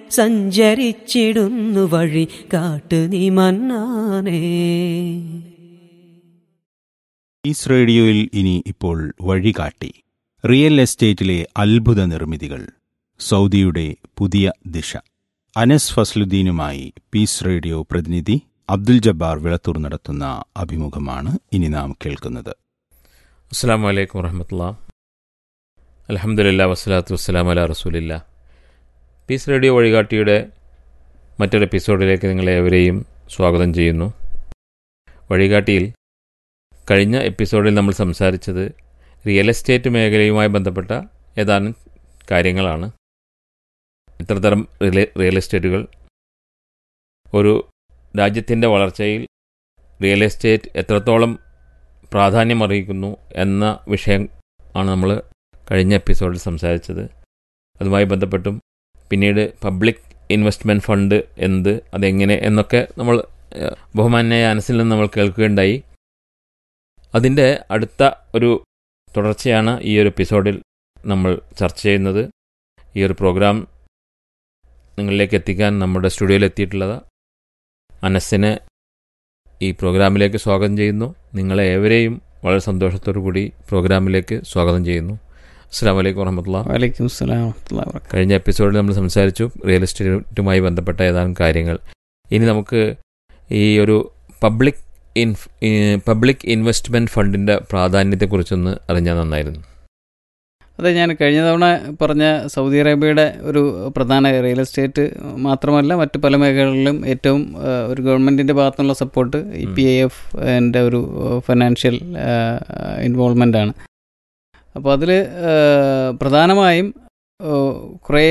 സഞ്ചരിച്ചിടുന്നു വഴി കാട്ടു നീ മന്നാനേ ഈസ് റേഡിയോയിൽ ഇനി ഇപ്പോൾ വഴികാട്ടി റിയൽ എസ്റ്റേറ്റിലെ അത്ഭുത നിർമ്മിതികൾ സൗദിയുടെ പുതിയ ദിശ അനസ് ഫസ്ലുദ്ദീനുമായി പീസ് റേഡിയോ പ്രതിനിധി അബ്ദുൽ ജബ്ബാർ വിളത്തൂർ നടത്തുന്ന അഭിമുഖമാണ് ഇനി നാം കേൾക്കുന്നത് അസ്സാം വലൈക്കും വറഹമത്തുള്ള അലഹമുല്ല വസ്സലാത്തു വസ്സലാം അല റസൂലില്ല പീസ് റേഡിയോ വഴികാട്ടിയുടെ മറ്റൊരു എപ്പിസോഡിലേക്ക് നിങ്ങളെ ഏവരെയും സ്വാഗതം ചെയ്യുന്നു വഴികാട്ടിയിൽ കഴിഞ്ഞ എപ്പിസോഡിൽ നമ്മൾ സംസാരിച്ചത് റിയൽ എസ്റ്റേറ്റ് മേഖലയുമായി ബന്ധപ്പെട്ട ഏതാനും കാര്യങ്ങളാണ് ഇത്തരത്തരം റിയൽ റിയൽ എസ്റ്റേറ്റുകൾ ഒരു രാജ്യത്തിൻ്റെ വളർച്ചയിൽ റിയൽ എസ്റ്റേറ്റ് എത്രത്തോളം പ്രാധാന്യം അറിയിക്കുന്നു എന്ന വിഷയം ആണ് നമ്മൾ കഴിഞ്ഞ എപ്പിസോഡിൽ സംസാരിച്ചത് അതുമായി ബന്ധപ്പെട്ടും പിന്നീട് പബ്ലിക് ഇൻവെസ്റ്റ്മെൻറ്റ് ഫണ്ട് എന്ത് അതെങ്ങനെ എന്നൊക്കെ നമ്മൾ ഏഹ്, ബഹുമാന്യായ അനസിൽ നിന്ന് നമ്മൾ കേൾക്കുകയുണ്ടായി അതിൻ്റെ അടുത്ത ഒരു തുടർച്ചയാണ് ഈ ഒരു എപ്പിസോഡിൽ നമ്മൾ ചർച്ച ചെയ്യുന്നത് ഈ ഒരു പ്രോഗ്രാം നിങ്ങളിലേക്ക് എത്തിക്കാൻ നമ്മുടെ സ്റ്റുഡിയോയിൽ എത്തിയിട്ടുള്ളത് അനസിനെ ഈ പ്രോഗ്രാമിലേക്ക് സ്വാഗതം ചെയ്യുന്നു നിങ്ങളെ ഏവരെയും വളരെ സന്തോഷത്തോടു കൂടി പ്രോഗ്രാമിലേക്ക് സ്വാഗതം ചെയ്യുന്നു അസ്സാം വലൈക്കും വറഹമത്തുള്ള വലൈക്കും സ്ലാം വറഹ്മത്തുള്ളാഹി വബറകാതുഹു. കഴിഞ്ഞ എപ്പിസോഡിൽ നമ്മൾ സംസാരിച്ചു റിയൽ എസ്റ്റേറ്റുമായി ബന്ധപ്പെട്ട ഏതാനും കാര്യങ്ങൾ ഇനി നമുക്ക് ഈ ഒരു പബ്ലിക് ഇൻഫ് പബ്ലിക് ഇൻവെസ്റ്റ്മെൻറ്റ് ഫണ്ടിൻ്റെ പ്രാധാന്യത്തെക്കുറിച്ചൊന്ന് അറിഞ്ഞാൽ നന്നായിരുന്നു അതെ ഞാൻ കഴിഞ്ഞ തവണ പറഞ്ഞ സൗദി അറേബ്യയുടെ ഒരു പ്രധാന റിയൽ എസ്റ്റേറ്റ് മാത്രമല്ല മറ്റ് പല മേഖലകളിലും ഏറ്റവും ആ, ഒരു ഗവൺമെൻറ്റിൻ്റെ ഭാഗത്തുനിന്നുള്ള support E P I F എൻ്റെ ഒരു ഫിനാൻഷ്യൽ ഇൻവോൾവ്മെൻ്റ് ആണ് അപ്പോൾ അതിൽ പ്രധാനമായും ആ, കുറേ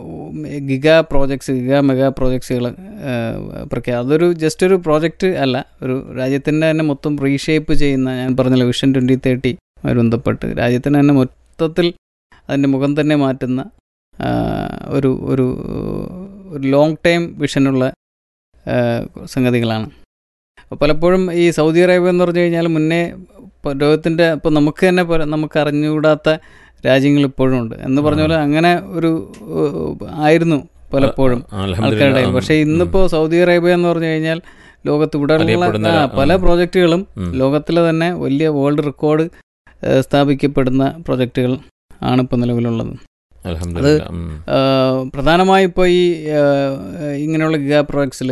ഗിഗ പ്രോജക്ട്സ് ഗിഗ മെഗാ പ്രോജക്ട്സുകൾ പ്രഖ്യാ അതൊരു ജസ്റ്റ് ഒരു പ്രോജക്റ്റ് അല്ല ഒരു രാജ്യത്തിൻ്റെ തന്നെ മൊത്തം റീഷേപ്പ് ചെയ്യുന്ന ഞാൻ പറഞ്ഞല്ലോ വിഷൻ ട്വൻറ്റി തേർട്ടി ആയി ബന്ധപ്പെട്ട് രാജ്യത്തിന് തന്നെ മൊത്തത്തിൽ അതിൻ്റെ മുഖം തന്നെ മാറ്റുന്ന ആ, ഒരു ഒരു ഒരു ലോങ് ടൈം വിഷനുള്ള ആ, സംഗതികളാണ് അപ്പോൾ പലപ്പോഴും ഈ സൗദി അറേബ്യ എന്ന് പറഞ്ഞു കഴിഞ്ഞാൽ മുന്നേ ഇപ്പോൾ ലോകത്തിൻ്റെ ഇപ്പോൾ നമുക്ക് തന്നെ പല- നമുക്ക് അറിഞ്ഞുകൂടാത്ത രാജ്യങ്ങൾ ഇപ്പോഴും ഉണ്ട് എന്ന് പറഞ്ഞ പോലെ അങ്ങനെ ഒരു ഏഹ്, ആയിരുന്നു പലപ്പോഴും ആ, അൽഹംദുലില്ലാ. ആൾക്കാരുടെ ഉം, പക്ഷേ ഉം. ഇന്നിപ്പോൾ സൗദി അറേബ്യ എന്ന് പറഞ്ഞു കഴിഞ്ഞാൽ ലോകത്ത് ഇവിടെ അറിയപ്പെടുന്ന ഉള്ള ആ, ഒരു- പല ഉം. പ്രോജക്റ്റുകളും ഉം. ലോകത്തിലെ തന്നെ വലിയ വേൾഡ് റെക്കോർഡ് ഏഹ്, സ്ഥാപിക്കപ്പെടുന്ന പ്രൊജക്റ്റുകൾ ആണ് ഇപ്പോൾ നിലവിലുള്ളത് അൽഹംദുലില്ലാ. ഉം. ഏഹ്, പ്രധാനമായും ഇപ്പോൾ ഈ ഏഹ്, ഇങ്ങനെയുള്ള ഗിഗാ പ്രോജക്ട്സിൽ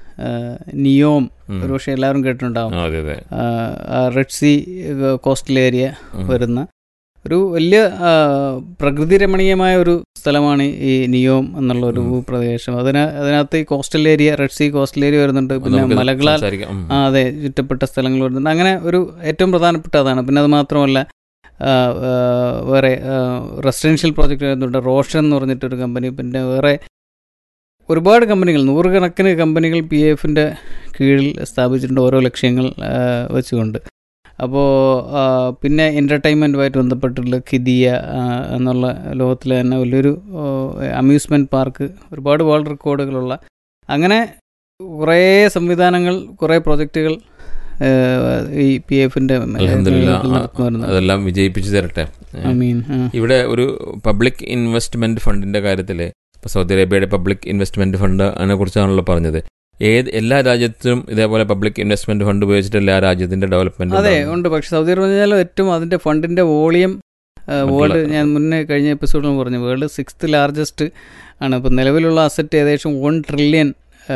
നിയോം ഉം. ഒരുപക്ഷെ എല്ലാവരും കേട്ടിട്ടുണ്ടാവും ആ, അതെ അതെ റെഡ് സി കോസ്റ്റൽ ഏരിയ ഉം. വരുന്ന ഒരു വലിയ ആ, പ്രകൃതി രമണീയമായ ഒരു സ്ഥലമാണ് ഈ നിയോം എന്നുള്ള ഒരു ഉം. പ്രദേശം അതിന് അതിനകത്ത് ഈ coastal area Red Sea coastal area വരുന്നുണ്ട് അത് പിന്നെ നമുക്ക് മലകളാൽ സംസാരിക്കാം. ഉം. ആ അതെ ചുറ്റപ്പെട്ട സ്ഥലങ്ങൾ വരുന്നുണ്ട് അങ്ങനെ ഒരു ഏറ്റവും പ്രധാനപ്പെട്ട അതാണ് പിന്നെ അത് മാത്രമല്ല ആ, ആ, വേറെ റെസിഡൻഷ്യൽ പ്രോജക്റ്റ് വരുന്നുണ്ട് റോഷൻ എന്ന് പറഞ്ഞിട്ടൊരു കമ്പനി പിന്നെ വേറെ ഒരുപാട് കമ്പനികൾ നൂറുകണക്കിന് കമ്പനികൾ പി എഫിൻ്റെ കീഴിൽ സ്ഥാപിച്ചിട്ടുണ്ട് ഓരോ ലക്ഷ്യങ്ങൾ ആ, വെച്ചുകൊണ്ട് അപ്പോൾ പിന്നെ എൻ്റർടൈൻമെൻറ്റുമായിട്ട് ബന്ധപ്പെട്ടുള്ള ഖിദിയ ആ, എന്നുള്ള ലോകത്തിലെ തന്നെ വലിയൊരു അമ്യൂസ്മെൻറ്റ് പാർക്ക് ഒരുപാട് വേൾഡ് റെക്കോർഡുകളുള്ള അങ്ങനെ കുറേ സംവിധാനങ്ങൾ കുറേ പ്രൊജക്റ്റുകൾ ഈ പി എഫിൻ്റെ അൽഹംദുലില്ലാ. ആ, നടന്നു വരുന്നത് അതെല്ലാം വിജയിപ്പിച്ചു തരട്ടെ ഐ മീൻ ഇവിടെ ഒരു പബ്ലിക് ഇൻവെസ്റ്റ്മെന്റ് ഫണ്ടിന്റെ കാര്യത്തിൽ ഇപ്പോൾ സൗദി അറേബ്യയുടെ പബ്ലിക് ഇൻവെസ്റ്റ്മെന്റ് ഫണ്ട് അതിനെ കുറിച്ചാണല്ലോ പറഞ്ഞത് ഏത് എല്ലാ രാജ്യത്തിലും ഇതേപോലെ പബ്ലിക് ഇൻവെസ്റ്റ്മെന്റ് ഫണ്ട് ഉപയോഗിച്ചിട്ടല്ല ആ രാജ്യത്തിന്റെ ഡെവലപ്മെന്റ് അതെ ഉണ്ട് പക്ഷെ സൗദി അറേബ്യ പറഞ്ഞാൽ ഏറ്റവും അതിൻ്റെ ഫണ്ടിൻ്റെ വോളിയം വേൾഡ് ഞാൻ മുന്നേ കഴിഞ്ഞ എപ്പിസോഡിൽ പറഞ്ഞു വേൾഡ് സിക്സ്ത് ലാർജസ്റ്റ് ആണ് ഇപ്പം നിലവിലുള്ള അസറ്റ് ഏകദേശം വൺ ട്രില്യൺ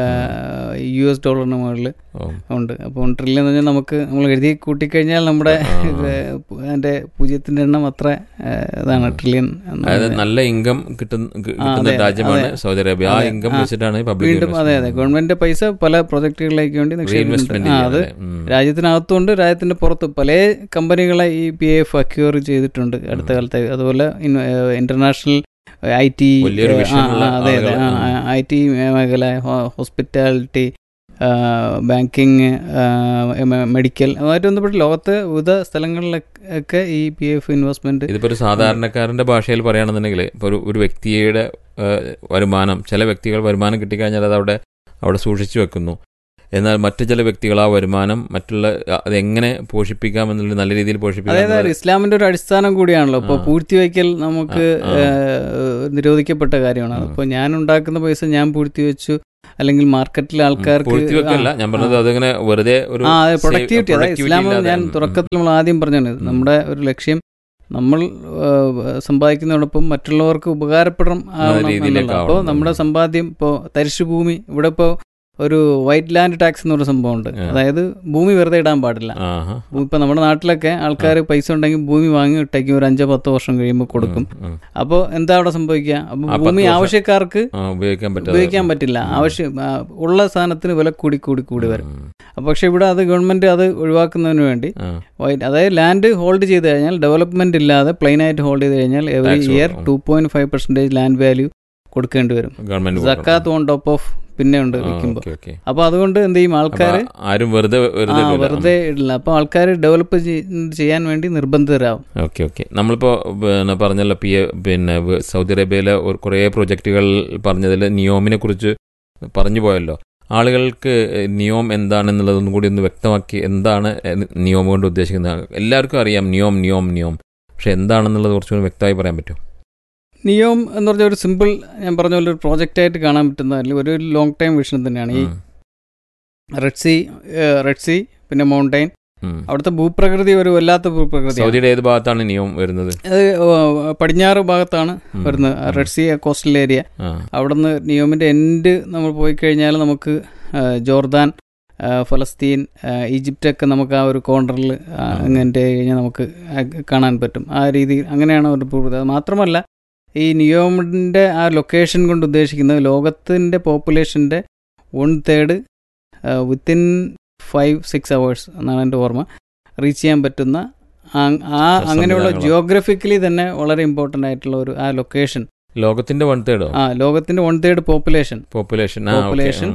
യു എസ് ഡോളറിന് മുകളിൽ ഉണ്ട് അപ്പോൾ വൺ ട്രില്യൺ എന്ന് പറഞ്ഞാൽ നമുക്ക് നമ്മൾ എഴുതി കൂട്ടിക്കഴിഞ്ഞാൽ നമ്മുടെ ആ. അതിൻ്റെ പൂജ്യത്തിൻ്റെ എണ്ണം അത്ര ആ, ഇതാണ് ട്രില്യൺ അതായത് നല്ല ഇൻകം കിട്ടുന്ന കി- ആ, കിട്ടുന്ന അതെ, രാജ്യമാണ് അതെ. സൗദി അറേബ്യ ആ അതെ, ഇൻകം ആ. വെച്ചിട്ടാണ് പബ്ലിക് വീണ്ടും അതെ അതെ ഗവൺമെന്റ് പൈസ പല പ്രൊജക്ടുകളിലേക്ക് വേണ്ടി നിക്ഷേപിക്കുന്നുണ്ട് റീഇൻവെസ്റ്റ്മെന്റ് ആ അത് രാജ്യത്തിനകത്തുണ്ട് രാജ്യത്തിന്റെ പുറത്ത് പല കമ്പനികളെ ഈ പി എഫ് അക്യൂർ ചെയ്തിട്ടുണ്ട് അടുത്ത കാലത്ത് അതുപോലെ ഇന്റർനാഷണൽ ഐ ടി വലിയൊരു വിഷനുള്ള അതെ അതെ ആളുകള്, ഐ ടി മേഖല ഹോസ്പിറ്റാലിറ്റി ബാങ്കിങ് മെഡിക്കൽ അതുമായിട്ട് ബന്ധപ്പെട്ട് ലോകത്ത് വിവിധ സ്ഥലങ്ങളിലൊക്കെ ഈ പി എഫ് ഇൻവെസ്റ്റ്മെന്റ് ഇതിപ്പോ ഒരു സാധാരണക്കാരന്റെ ഭാഷയിൽ പറയുകയാണെന്നുണ്ടെങ്കിൽ ഇപ്പോൾ ഒരു ഒരു വ്യക്തിയുടെ ആ, വരുമാനം ചില വ്യക്തികൾ വരുമാനം കിട്ടിക്കഴിഞ്ഞാൽ അത് അവിടെ അവിടെ സൂക്ഷിച്ചു വെക്കുന്നു എന്നാൽ മറ്റു ചില വ്യക്തികൾ ആ വരുമാനം മറ്റുള്ള അത് എങ്ങനെ പോഷിപ്പിക്കാം എന്നുള്ള നല്ല രീതിയിൽ പോഷിപ്പിക്കാം അതായത് എന്നുള്ളത് ഇസ്ലാമിന്റെ ഒരു അടിസ്ഥാനം കൂടിയാണല്ലോ ഇപ്പോൾ ആ. പൂഴ്ത്തിവെക്കൽ നമുക്ക് ആ, ആ. ഏഹ്, നിരോധിക്കപ്പെട്ട കാര്യമാണ് ആ. അപ്പോൾ ഞാൻ ഉണ്ടാക്കുന്ന പൈസ ഞാൻ പൂഴ്ത്തിവെച്ചു അല്ലെങ്കിൽ മാർക്കറ്റിലെ ആൾക്കാർക്ക് പൂഴ്ത്തിവെക്കല്ല ആ, ഞാൻ പറഞ്ഞത് ആ. അതിങ്ങനെ വെറുതെ ഒരു ആ അതെ save- പ്രൊഡക്ടിവിറ്റി അതായത് productivity ഇസ്ലാം ഇല്ലാതെ, ഞാൻ ഉം, തുടക്കത്തിൽ നമ്മൾ ആദ്യം പറഞ്ഞത് നമ്മുടെ ഒരു ലക്ഷ്യം നമ്മൾ ഏഹ്, സമ്പാദിക്കുന്നതോടൊപ്പം മറ്റുള്ളവർക്ക് ഉപകാരപ്പെടണം ആവണം രീതിയിലേക്ക് എന്നുള്ളത് അപ്പോൾ ആവണം. നമ്മുടെ സമ്പാദ്യം ഇപ്പോൾ തരിശുഭൂമി ഇവിടെ ഇപ്പോൾ ഒരു വൈറ്റ് ലാൻഡ് ടാക്സ് എന്ന് പറഞ്ഞ സംഭവമുണ്ട് ആ. അതായത് ഭൂമി വെറുതെ ഇടാൻ പാടില്ല ആഹാ. ഇപ്പൊ നമ്മുടെ നാട്ടിലൊക്കെ ആൾക്കാർ പൈസ ഉണ്ടെങ്കിൽ ഭൂമി വാങ്ങി ഇട്ടേക്കും ഒരു അഞ്ചോ പത്തോ വർഷം കഴിയുമ്പോൾ കൊടുക്കും ഉം, ഉം. അപ്പോൾ എന്താ അവിടെ സംഭവിക്കുക അപ്പോൾ ആ പത്ത് ഭൂമി വർഷം- ആവശ്യക്കാർക്ക് ആ, ഉപയോഗിക്കാൻ പറ്റാതെ ഉപയോഗിക്കാൻ പറ്റില്ല ഉം. ആവശ്യം ആ, ഉള്ള സാധനത്തിന് വില കൂടി കൂടി കൂടി വരും ഉം. അപ്പോൾ പക്ഷെ ഇവിടെ അത് ഗവൺമെന്റ് അത് ഒഴിവാക്കുന്നതിന് വേണ്ടി ആ. വൈറ്റ് അതായത് ലാൻഡ് ഹോൾഡ് ചെയ്ത് കഴിഞ്ഞാൽ ഡെവലപ്മെന്റ് ഇല്ലാതെ പ്ലെയിൻ ആയിട്ട് ഹോൾഡ് ചെയ്ത് കഴിഞ്ഞാൽ എവറി Tax ഇയർ കൊടുക്കണം. Two point five percentage land value കൊടുക്കേണ്ടി വരും ഗവൺമെന്റ് സക്കാത്ത് ഓൺ ടോപ്പ് ഓഫ് പിന്നെ ഉണ്ട് ആ, വിൽക്കുമ്പോൾ ഓക്കേ, ഓക്കേ. അപ്പോൾ അതുകൊണ്ട് എന്ത് ചെയ്യും ആൾക്കാർ അപ്പൊ ആരും വെറുതെ വെറുതെ ആ ഇടൂല. വെറുതെ ഇടില്ല അപ്പോൾ ആൾക്കാർ ഡെവലപ്പ് ചെയ്യാൻ വേണ്ടി നിർബന്ധിതരാകും ഓക്കെ ഓക്കെ നമ്മളിപ്പോൾ പിന്നെ പറഞ്ഞല്ലോ പി എ പിന്നെ വ- സൗദി അറേബ്യയിലെ ഒരു കുറേ പ്രൊജക്റ്റുകൾ പറഞ്ഞതിൽ നിയോമിനെ കുറിച്ച് പറഞ്ഞു പോയല്ലോ ആളുകൾക്ക് നിയോം എന്താണെന്നുള്ളതൊന്നും കൂടി ഒന്ന് വ്യക്തമാക്കി എന്താണ് നിയോം കൊണ്ട് ഉദ്ദേശിക്കുന്നത് എല്ലാവർക്കും അറിയാം നിയോം നിയോം നിയോം പക്ഷെ എന്താണെന്നുള്ളത് കുറച്ചുകൂടി വ്യക്തമായി പറയാൻ പറ്റും നിയോം എന്ന് പറഞ്ഞ ഒരു സിമ്പിൾ ഞാൻ പറഞ്ഞ പോലെ ഒരു പ്രോജക്റ്റ് ആയിട്ട് കാണാൻ പറ്റുന്ന അല്ലെങ്കിൽ ഒരു ലോങ് ടൈം വിഷൻ തന്നെയാണ് ഈ ഉം, റെഡ് സി റെഡ് സി പിന്നെ മൗണ്ടൈൻ ഉം. അവിടുത്തെ ഭൂപ്രകൃതി ഒരു വല്ലാത്ത ഭൂപ്രകൃതിയാണ് സൗദിയുടെ ഏത് ഭാഗത്താണ് നിയോം വരുന്നത് അത് ഓ, പടിഞ്ഞാറ് ഭാഗത്താണ് ഉം, വരുന്നത് ഉം. റെഡ് സി കോസ്റ്റൽ ഏരിയ ആ, അവിടുന്ന് നിയോമിന്റെ എൻഡ് നമ്മൾ പോയി കഴിഞ്ഞാൽ നമുക്ക് ആ, ജോർദാൻ ആ, ഫലസ്തീൻ ആ, ഈജിപ്റ്റൊക്കെ നമുക്ക് ആ ഒരു കോർണറിൽ അങ്ങനത്തെ കഴിഞ്ഞാൽ നമുക്ക് ആ കാണാൻ പറ്റും ആ രീതിയിൽ അങ്ങനെയാണ് ഒരു ഭൂപ്രകൃതി അത് മാത്രമല്ല ഈ നിയോമിൻ്റെ ആ ലൊക്കേഷൻ കൊണ്ട് ഉദ്ദേശിക്കുന്നത് ലോകത്തിൻ്റെ പോപ്പുലേഷൻ്റെ one third within five six hours എന്നാണ് എൻ്റെ ഓർമ്മ റീച്ച് ചെയ്യാൻ പറ്റുന്ന ആ- ആ അങ്ങനെയുള്ള സംവിധാനങ്ങളാണ്. ജിയോഗ്രഫിക്കലി തന്നെ വളരെ ഇമ്പോർട്ടൻ്റ് ആയിട്ടുള്ള ഒരു ആ ലൊക്കേഷൻ ലോകത്തിന്റെ വൺ തേർഡോ ആ ലോകത്തിന്റെ one third population population Population.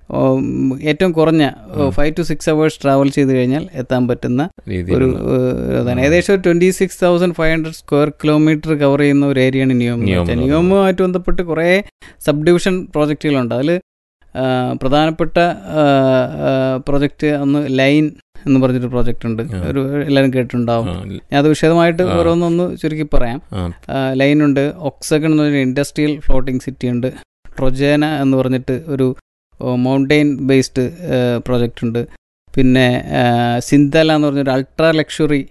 ഏറ്റവും കുറഞ്ഞ ഉം. Five two six hours travel ചെയ്ത് കഴിഞ്ഞാൽ എത്താൻ പറ്റുന്ന ഒരു ഏഹ്, ഇതാണ് ഏകദേശം ഒരു twenty six thousand five hundred square kilometre cover ചെയ്യുന്ന ഒരു ഏരിയയാണ് നിയോം നിയോം എന്ന് പറയുന്നത്. നിയോമുമായിട്ട് ബന്ധപ്പെട്ട് കുറേ സബ് ഡിവിഷൻ പ്രോജക്റ്റുകളുണ്ട് അതിൽ പ്രധാനപ്പെട്ട പ്രോജക്റ്റ് ഒന്ന് ലൈൻ എന്ന് പറഞ്ഞൊരു പ്രോജക്റ്റ് ഉണ്ട് ആ. ഒരു എല്ലാവരും കേട്ടിട്ടുണ്ടാവും ഞാൻ അത് വിശദമായിട്ട് ആ. ഓരോന്നൊന്ന് ചുരുക്കി പറയാം ലൈൻ ഉണ്ട് ഒക്സഗൺ എന്ന് പറഞ്ഞ ഇൻഡസ്ട്രിയൽ ഫ്ലോട്ടിംഗ് സിറ്റി ഉണ്ട് ട്രൊജേന എന്ന് പറഞ്ഞിട്ട് ഒരു മൗണ്ടെയിൻ ബേസ്ഡ് പ്രോജക്റ്റ് ഉണ്ട് പിന്നെ ആ, സിന്തല എന്ന് പറഞ്ഞൊരു അൾട്രാ ലക്ഷറി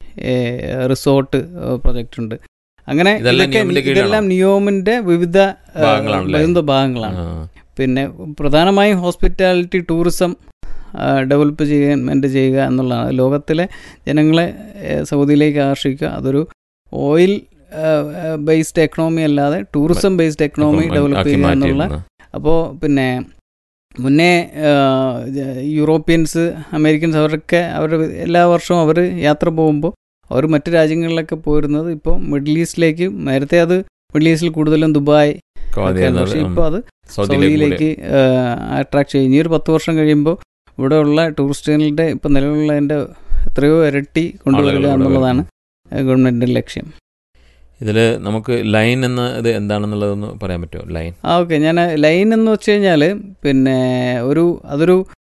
റിസോർട്ട് പ്രോജക്റ്റ് ഉണ്ട് അങ്ങനെ ഇതെല്ലാം ഇതൊക്കെ നിയോമിന്റെ കീഴിലാണോ? ഇതെല്ലാം നിയോമിന്റെ വിവിധ ആ, ഭാഗങ്ങളാണല്ലേ? വിവിധ ഭാഗങ്ങളാണ് പിന്നെ പ്രധാനമായും ഹോസ്പിറ്റാലിറ്റി ടൂറിസം ഡെവലപ്പ് ചെയ്യാൻ ചെയ്യുക എന്നുള്ളതാണ് ലോകത്തിലെ ജനങ്ങളെ ഏഹ്, സൗദിയിലേക്ക് ആകർഷിക്കുക അതൊരു ഓയിൽ ബേസ്ഡ് എക്കണോമി അല്ലാതെ ടൂറിസം ബേസ്ഡ് എക്കണോമി ഡെവലപ്പ് ചെയ്യുക എന്നുള്ള അപ്പോൾ പിന്നെ മുന്നേ ആഹ്, ജ- യൂറോപ്യൻസ് അമേരിക്കൻസ് അവരൊക്കെ അവർ എല്ലാ വർഷവും അവർ യാത്ര പോകുമ്പോൾ അവർ മറ്റു രാജ്യങ്ങളിലൊക്കെ പോരുന്നത് ഇപ്പോൾ മിഡിൽ ഈസ്റ്റിലേക്ക് നേരത്തെ അത് മിഡിൽ ഈസ്റ്റിൽ കൂടുതലും ദുബായ് ഒക്കെ ആയിരുന്നു. പക്ഷേ ഇപ്പോൾ അത് സൗദിയിലേക്ക് അട്രാക്ട് ചെയ്യും ഇനി ഒരു പത്ത് വർഷം കഴിയുമ്പോൾ ഇവിടെയുള്ള ടൂറിസ്റ്റുകളുടെ ഇപ്പം നിലവിലുള്ളതിൻ്റെ എത്രയോ ഇരട്ടി കൊണ്ടുവരിക ആളുകൾ ഇവിടെ എന്നുള്ളതാണ് ഗവൺമെൻറ്റിൻ്റെ ലക്ഷ്യം ഇതിൽ നമുക്ക് ലൈൻ എന്ന ഇത് എന്താണെന്നുള്ളതൊന്ന് പറയാൻ പറ്റുമോ ലൈൻ ആ ഓക്കെ ഞാൻ ലൈൻ എന്ന് വെച്ച് കഴിഞ്ഞാൽ പിന്നെ ഒരു അതൊരു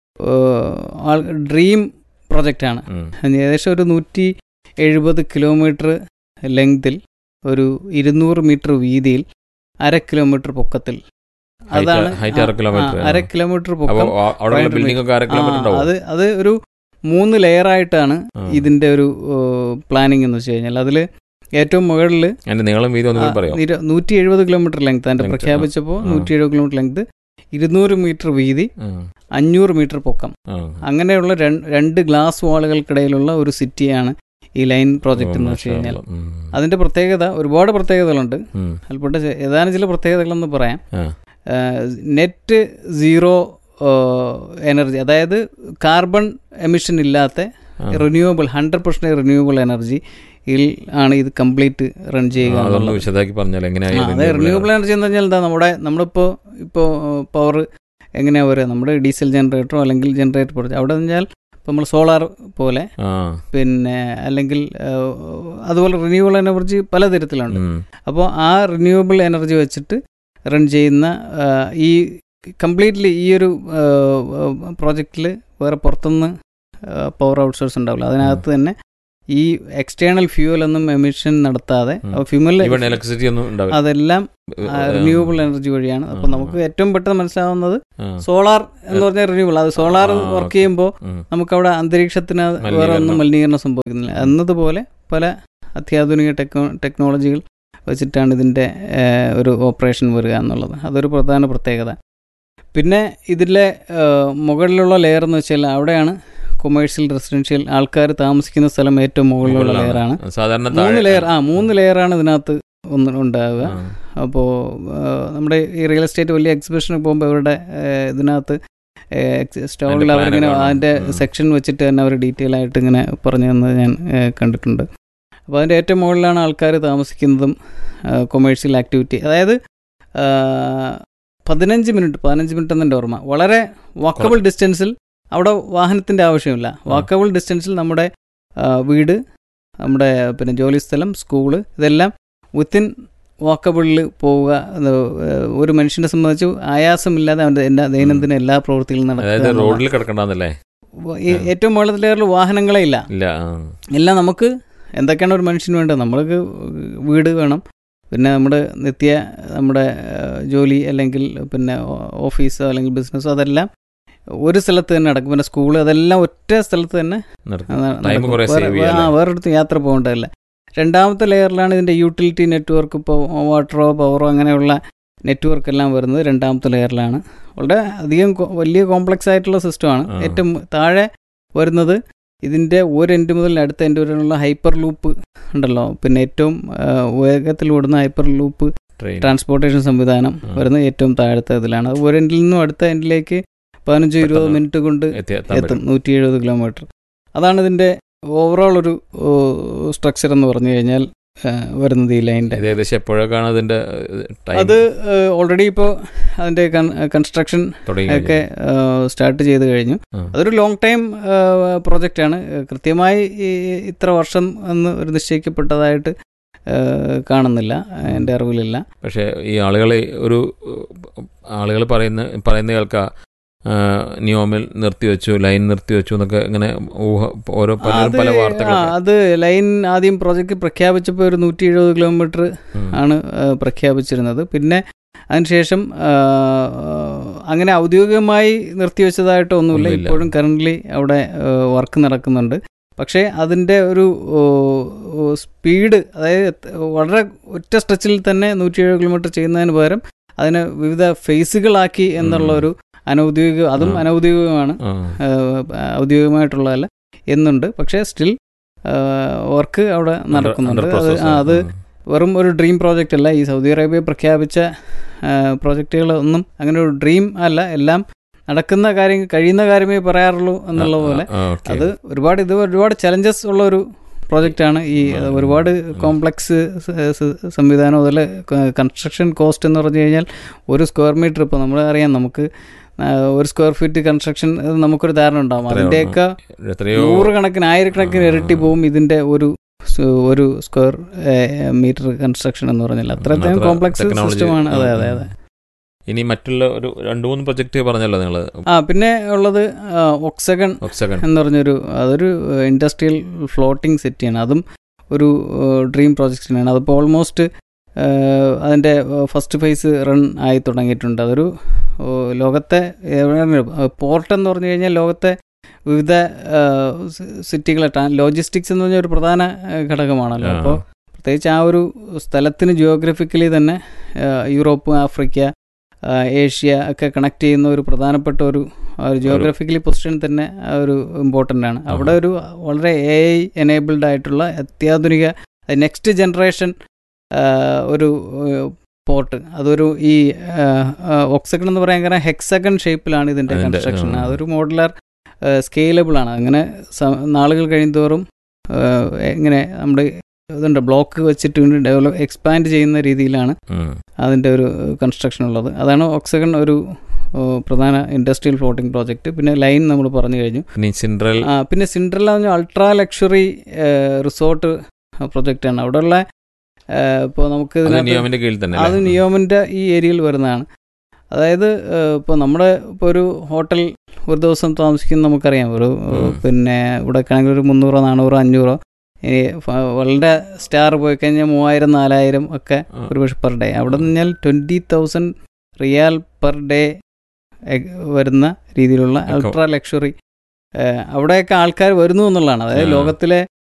ഡ്രീം പ്രൊജക്റ്റാണ് ഉം. ഏകദേശം ഒരു നൂറ്റി എഴുപത് കിലോമീറ്റർ ലെങ്തിൽ ഒരു ഇരുന്നൂറ് മീറ്റർ വീതിയിൽ അര കിലോമീറ്റർ പൊക്കത്തിൽ Height- അതാണ് height അര ആ, കിലോമീറ്റർ. ആ, അര കിലോമീറ്റർ അപ്പോൾ പൊക്കം അവിടെ ഭയങ്കര ബിൽഡിംഗ് ഒക്കെ അര കിലോമീറ്റർ ആ, ഉണ്ടാവും അത് അത് ഒരു മൂന്ന് ലെയർ ആയിട്ടാണ് ആ. ഇതിന്റെ ഒരു പ്ലാനിങ് എന്ന് വെച്ച് കഴിഞ്ഞാൽ അതിൽ ഏറ്റവും മുകളിൽ അതിന്റെ നീളം വീതി ഒന്നും കൂടി പറയോ നൂറ്റി എഴുപത് കിലോമീറ്റർ ലെങ്ത് അതിന്റെ Length, പ്രഖ്യാപിച്ചപ്പോൾ ആ. നൂറ്റി എഴുപത് കിലോമീറ്റർ ലെങ്ത് ഇരുന്നൂറ് മീറ്റർ വീതി ഉം. അഞ്ഞൂറ് മീറ്റർ പൊക്കം ആ. അങ്ങനെയുള്ള രണ്ട് രണ്ട് ഗ്ലാസ് വാളുകൾക്കിടയിലുള്ള ഒരു സിറ്റിയാണ് ഈ ലൈൻ പ്രോജക്റ്റ് എന്ന് വെച്ച് മാഷാ കഴിഞ്ഞാൽ അല്ലാ. ഉം. അതിന്റെ പ്രത്യേകത ഒരുപാട് പ്രത്യേകതകളുണ്ട് ഉം. അതിൽപ്പെട്ട ചെ- ഏതാനും ചില പ്രത്യേകതകളെന്ന് പറയാം ആ. നെറ്റ് സീറോ എനർജി അതായത് കാർബൺ എമിഷൻ ഇല്ലാത്ത ആ. Renewable hundred percent renewable energy യിൽ ആണ് ഇത് കംപ്ലീറ്റ് റൺ ചെയ്യുക ആ, അതൊന്ന് എന്നുള്ളത്. വിശദമാക്കി പറഞ്ഞാൽ ആ, എങ്ങനെയായി അതെ റിന്യൂവബിൾ എനർജി എന്ന് പറഞ്ഞാൽ എന്താ നമ്മുടെ നമ്മളിപ്പോൾ ഇപ്പോൾ പവർ എങ്ങനെയാ വരിക നമ്മുടെ ഡീസൽ ജനറേറ്ററോ അല്ലെങ്കിൽ ജനറേറ്റർ പ്രൊജക്ട് അവിടെ പറഞ്ഞാൽ ഇപ്പോൾ നമ്മൾ സോളാർ പോലെ ആ പിന്നെ അല്ലെങ്കിൽ ആ, അതുപോലെ റിന്യൂവബിൾ എനർജി പലതരത്തിലുണ്ട് ഉം. അപ്പോൾ ആ റിന്യൂവബിൾ എനർജി വെച്ചിട്ട് റൺ ചെയ്യുന്ന ആ, ഈ കംപ്ലീറ്റ്ലി ഈ ഒരു പ്രോജക്റ്റിൽ വേറെ പുറത്തുനിന്ന് പവർ ഔട്ട്സോഴ്സ് ഉണ്ടാവില്ല അതിനകത്ത് തന്നെ ഈ എക്സ്റ്റേണൽ ഫ്യൂവൽ ഒന്നും എമിഷൻ നടത്താതെ ഉം. ഫ്യൂമൽ ഈവൻ ഇലക്ട്രിസിറ്റി ഒന്നും ഉണ്ടാവില്ല അതെല്ലാം ഏ, റിന്യൂവബിൾ എനർജി വഴിയാണ് അപ്പോൾ ആ, നമുക്ക് ഏറ്റവും പെട്ടെന്ന് മനസ്സിലാവുന്നത് ആ, സോളാർ എന്ന് പറഞ്ഞാൽ റിന്യൂവബിൾ അത് സോളാർ ആ, വർക്ക് ഓക്കേ. ചെയ്യുമ്പോൾ ഉം. നമുക്കവിടെ അന്തരീക്ഷത്തിന് വേറെ ഒന്നും മലിനീകരണം. മലിനീകരണം സംഭവിക്കുന്നില്ല എന്നതുപോലെ പല അത്യാധുനിക ടെക്നോ ടെക്നോളജികൾ വെച്ചിട്ടാണ് ഇതിൻ്റെ ഏഹ്, ഒരു ഓപ്പറേഷൻ വരിക എന്നുള്ളത് അതൊരു പ്രധാന പ്രത്യേകത പിന്നെ ഇതിലെ ഏഹ്, മുകളിലുള്ള ലെയർ എന്ന് വെച്ചാൽ അവിടെയാണ് കൊമേഴ്ഷ്യൽ റെസിഡൻഷ്യൽ ആൾക്കാർ താമസിക്കുന്ന സ്ഥലം ഏറ്റവും മുകളിലുള്ള മുകളിലാണ്. ലെയറാണ് സാധാരണ മൂന്ന് താഴെ- ലെയർ ആ മൂന്ന് ലെയറാണ് ഇതിനകത്ത് ഒന്ന് ഉണ്ടാവുക ആ. അപ്പോൾ നമ്മുടെ ഈ റിയൽ എസ്റ്റേറ്റ് വലിയ എക്സിബിഷന് പോകുമ്പോൾ അവരുടെ ഏഹ്, ഇതിനകത്ത് സ്റ്റോളിൽ plan അവരിങ്ങനെ ഒക്കെ കാണും. അതിൻ്റെ ഉം. സെക്ഷൻ വെച്ചിട്ട് തന്നെ അവർ ഡീറ്റെയിൽ ആയിട്ട് ഇങ്ങനെ പറഞ്ഞു തന്നത് ഞാൻ ഏഹ്, കണ്ടിട്ടുണ്ട് അപ്പോൾ അതിൻ്റെ ഏറ്റവും മുകളിലാണ് ആൾക്കാർ താമസിക്കുന്നതും കൊമേഴ്ഷ്യൽ ആക്ടിവിറ്റി അതായത് ആ, പതിനഞ്ച് മിനിറ്റ് പതിനഞ്ച് മിനിറ്റ് എന്നെ ഓർമ്മ വളരെ വാക്കബിൾ ഡിസ്റ്റൻസിൽ അവിടെ വാഹനത്തിൻ്റെ ആവശ്യമില്ല വാക്കബിൾ ഡിസ്റ്റൻസിൽ നമ്മുടെ ആ, വീട് നമ്മുടെ പിന്നെ ജോലി സ്ഥലം സ്കൂള് ഇതെല്ലാം വിത്തിൻ വാക്കബിളിൽ പോവുക അത് ഏഹ്, ഒരു മനുഷ്യനെ സംബന്ധിച്ച് ആയാസമില്ലാതെ അവൻ്റെ എല്ലാ ദൈനംദിന എല്ലാ പ്രവൃത്തികളും അതായത് നടക്കുക എന്നുള്ളതാണ്. റോഡിൽ കിടക്കണ്ടെന്നല്ലേ ഈ ഏറ്റവും മുകളിലത്തെ ലെയറിൽ വാഹനങ്ങളെ ഇല്ല ഇല്ല ആ. എല്ലാം നമുക്ക് എന്തൊക്കെയാണ് ഒരു മനുഷ്യന് വേണ്ടത് നമ്മൾക്ക് വീട് വേണം പിന്നെ നമ്മുടെ നിത്യ നമ്മുടെ ഏഹ്, ജോലി അല്ലെങ്കിൽ പിന്നെ ഓ- ഓഫീസോ അല്ലെങ്കിൽ ബിസിനസ്സോ അതെല്ലാം ഒരു സ്ഥലത്ത് തന്നെ നടക്കും പിന്നെ സ്കൂള് അതെല്ലാം ഒറ്റ സ്ഥലത്ത് തന്നെ നടക്കും. ന- Time നടക്കും. കുറേ വേറെ- save ചെയ്യാം ആ അല്ലേ? വേറൊരിടത്ത് യാത്ര പോകേണ്ടതല്ല രണ്ടാമത്തെ ലെയറിലാണ് ഇതിൻ്റെ യൂട്ടിലിറ്റി നെറ്റ്വർക്ക് ഇപ്പോൾ വാട്ടറോ പവറോ അങ്ങനെയുള്ള നെറ്റ്വർക്ക് എല്ലാം വരുന്നത് രണ്ടാമത്തെ ലെയറിലാണ് വളരെ അധികം കൊ- വലിയ കോംപ്ലക്സ് ആയിട്ടുള്ള സിസ്റ്റമാണ് ആ. ഏറ്റവും താഴെ വരുന്നത് ഇതിൻ്റെ ഒരു എൻഡ് മുതൽ അടുത്ത എൻഡ് വരെയുള്ള ഹൈപ്പർ ലൂപ്പ് ഉണ്ടല്ലോ പിന്നെ ഏറ്റവും ആ, വേഗത്തിൽ ഓടുന്ന ഹൈപ്പർ ലൂപ്പ് ട്രെയിൻ ട്രാൻസ്പോർട്ടേഷൻ സംവിധാനം ആ. വരുന്നത് ഏറ്റവും താഴത്തെ ഇതിലാണ് അത് ഒരു എൻഡിൽ നിന്നും അടുത്ത എൻഡിലേക്ക് പതിനഞ്ച് ഇരുപത് പെട്ടെന്ന് മിനിറ്റ് കൊണ്ട് എത്തി- എത്താൻ എത്തും പറ്റും. നൂറ്റി എഴുപത് കിലോമീറ്റർ അതാണ് ഇതിൻ്റെ ഓവറോൾ ഒരു സ്ട്രക്ചർ എന്ന് പറഞ്ഞു കഴിഞ്ഞാൽ ആ, വരുന്നത് ഈ ലൈനിൻ്റെ ഇത് ഏകദേശം എപ്പോഴൊക്കെയാണ് അതിന്റെ ടൈം അത് ഓൾറെഡി ഇപ്പോൾ അതിൻ്റെ കൺസ്ട്രക്ഷൻ തുടങ്ങി ഒക്കെ സ്റ്റാർട്ട് ചെയ്ത് കഴിഞ്ഞു ആ. അതൊരു ലോങ് ടൈം പ്രൊജക്റ്റാണ് കൃത്യമായി ഈ ഇത്ര വർഷം എന്ന് ഒരു നിശ്ചയിക്കപ്പെട്ടതായിട്ട് ആ, കാണുന്നില്ല എൻ്റെ അറിവിലില്ല പക്ഷേ ഈ ആളുകൾ ഒരു ആളുകൾ പറയുന്ന പറയുന്ന കേൾക്കാം ആ, നിയോമിൽ നിർത്തിവെച്ചു ലൈൻ നിർത്തിവെച്ചു എന്നൊക്കെ ഇങ്ങനെ ഊഹ ഓരോ പലരും അത് പല ആ, വാർത്തകളൊക്കെ അത് ലൈൻ ആദ്യം പ്രോജക്റ്റ് പ്രഖ്യാപിച്ചപ്പോൾ ഒരു നൂറ്റി എഴുപത് കിലോമീറ്റർ ഉം. ആണ് ആ, പ്രഖ്യാപിച്ചിരുന്നത് പിന്നെ അതിനുശേഷം ആ, അങ്ങനെ ഔദ്യോഗികമായി നിർത്തിവെച്ചതായിട്ടോ ഒന്നുമില്ല ഒന്നുമില്ല. ഇപ്പോഴും കറൻ്റ്ലി അവിടെ വർക്ക് നടക്കുന്നുണ്ട് പക്ഷേ അതിൻ്റെ ഒരു സ്പീഡ് അതായത് എത്ര- വളരെ ഒറ്റ സ്ട്രെച്ചിൽ തന്നെ നൂറ്റി എഴുപത് കിലോമീറ്റർ ചെയ്യുന്നതിന് പകരം അതിനെ വിവിധ ഫേസുകളാക്കി എന്നുള്ള ഉം. ഒരു അനൗദ്യോഗിക അതും ആ. അനൗദ്യോഗികമാണ് ആ. ആ, ഔദ്യോഗികമായിട്ടുള്ളതല്ല എന്നുണ്ട് പക്ഷേ സ്റ്റിൽ വർക്ക് അവിടെ നടക്കുന്നുണ്ട് Under അത് process. ആ, അത് ഉം. വെറും ഒരു ഡ്രീം പ്രോജക്റ്റ് അല്ല ഈ സൗദി അറേബ്യ പ്രഖ്യാപിച്ച പ്രോജക്റ്റുകൾ ഒന്നും അങ്ങനെ ഒരു ഡ്രീം അല്ല എല്ലാം നടക്കുന്ന കാര്യം കഴിയുന്ന കാര്യമേ പറയാറുള്ളൂ എന്നുള്ള പോലെ ആ, ഓക്കേ. അത് ഒരുപാട് ഇത് ഒരുപാട് ചലഞ്ചസ് ഉള്ള ഒരു പ്രോജക്റ്റാണ് ഈ ഉം. ഒരുപാട് ഉം. കോംപ്ലക്സ് സംവിധാനം അതുപോലെ കൺസ്ട്രക്ഷൻ കോസ്റ്റ് എന്ന് പറഞ്ഞു കഴിഞ്ഞാൽ ഒരു സ്ക്വയർ മീറ്റർ ഇപ്പോൾ നമ്മൾ അറിയാം നമുക്ക് ആ, ഒരു സ്ക്വയർ ഫീറ്റ് കൺസ്ട്രക്ഷൻ നമുക്കൊരു ധാരണ ഉണ്ടാവും എത്രയോ അതിൻ്റെയൊക്കെ എത്രയോ നൂറുകണക്കിന് ആയിരക്കണക്കിന് ആ. ഇരട്ടി പോവും ഇതിന്റെ ഒരു സ് ഒരു സ്ക്വയർ മീറ്റർ കൺസ്ട്രക്ഷൻ എന്ന് പറഞ്ഞാൽ അത്രയും അത്ര കോംപ്ലക്സ് technology. സിസ്റ്റമാണ് അതെ ഉം, അതെ ഉം. അതെ ഇനി മറ്റുള്ള ഒരു രണ്ട് മൂന്ന് പ്രൊജക്ട് പറഞ്ഞല്ലോ നിങ്ങൾ ആ പിന്നെ ഉള്ളത് ഒക്സഗൺ ഒക്സകൺ എന്ന് പറഞ്ഞൊരു അതൊരു ഇൻഡസ്ട്രിയൽ ഫ്ലോട്ടിംഗ് സിറ്റിയാണ് അതും ഒരു ഡ്രീം പ്രോജക്റ്റിനാണ് അതിപ്പോൾ ഓൾമോസ്റ്റ് അതിൻ്റെ ഫസ്റ്റ് ഫേസ് റൺ ആയി തുടങ്ങിയിട്ടുണ്ട് അതൊരു ഓ, ലോകത്തെ പോർട്ട് എന്ന് പറഞ്ഞു കഴിഞ്ഞാൽ ലോകത്തെ വിവിധ സിറ്റികളെ ലോജിസ്റ്റിക്സ് എന്ന് പറഞ്ഞ ഒരു പ്രധാന ആ, ഘടകമാണല്ലോ അപ്പോൾ പ്രത്യേകിച്ച് ആ ഒരു സ്ഥലത്തിന് ജിയോഗ്രഫിക്കലി തന്നെ ആ, യൂറോപ്പ് ആഫ്രിക്ക ആ, ഏഷ്യ ഒക്കെ കണക്ട് ചെയ്യുന്ന ഒരു പ്രധാനപ്പെട്ട ഒരു ജിയോഗ്രഫിക്കലി പൊസിഷൻ തന്നെ ആ ഒരു ഇമ്പോർട്ടൻ്റ് ആണ് അവിടെ ഒരു വളരെ എ ഐ എനേബിൾഡ് ആയിട്ടുള്ള അത്യാധുനിക നെക്സ്റ്റ് ജനറേഷൻ ഒരു പോർട്ട് അതൊരു ഈ ഒക്സഗൺ എന്ന് പറയാൻ കാരണം ഹെക്സഗൺ ഷേപ്പിലാണ് ഇതിൻ്റെ അതിന്റെ, കൺസ്ട്രക്ഷൻ ആ. അതൊരു മോഡുലാർ സ്കെയിലബിൾ ആണ് അങ്ങനെ സ- നാളുകൾ കഴിയുന്തോറും ആ, എങ്ങനെ നമ്മുടെ ഇതുണ്ട് ബ്ലോക്ക് വെച്ചിട്ട് ഡെവലപ്പ് എക്സ്പാൻഡ് ചെയ്യുന്ന രീതിയിലാണ് അതിൻ്റെ ഒരു കൺസ്ട്രക്ഷൻ ഉള്ളത് അതാണ് ഓക്സഗൺ ഒരു ഓ, പ്രധാന ഇൻഡസ്ട്രിയൽ ഫ്ലോട്ടിംഗ് പ്രോജക്റ്റ് പിന്നെ ലൈൻ നമ്മൾ പറഞ്ഞു കഴിഞ്ഞു ഇനി സിൻഡ്രൽ ആ പിന്നെ സിൻഡ്രല്ല എന്ന് പറഞ്ഞാൽ അൾട്രാ ലക്ഷറി റിസോർട്ട് പ്രൊജക്റ്റാണ് അവിടെയുള്ള ഇപ്പോൾ നമുക്ക് അത് ഇതിനകത്ത് നിയോമിന്റെ കീഴിൽ തന്നെ അത് നിയോമിൻ്റെ ഈ ഏരിയയിൽ വരുന്നതാണ് അതായത് ഇപ്പോൾ നമ്മുടെ ഇപ്പോൾ ഒരു ഹോട്ടൽ ഒരു ദിവസം താമസിക്കുന്ന നമുക്കറിയാം ഒരു ഉം. പിന്നെ ഇവിടെ ആണെങ്കിൽ ഒരു മുന്നൂറോ നാനൂറോ അഞ്ഞൂറോ ഈ ഫ- വളരെ സ്റ്റാർ പോയി കഴിഞ്ഞാൽ മൂവായിരം നാലായിരം ഒക്കെ ആ. ഒരു പക്ഷെ പെർ ഡേ അവിടെ നിന്ന് കഴിഞ്ഞാൽ twenty thousand riyal per day വരുന്ന രീതിയിലുള്ള ഒക്കെ. അൾട്രാ ലക്ഷറി അവിടെയൊക്കെ ആൾക്കാർ വരുന്നു എന്നുള്ളതാണ് അതായത് ആ. ലോകത്തിലെ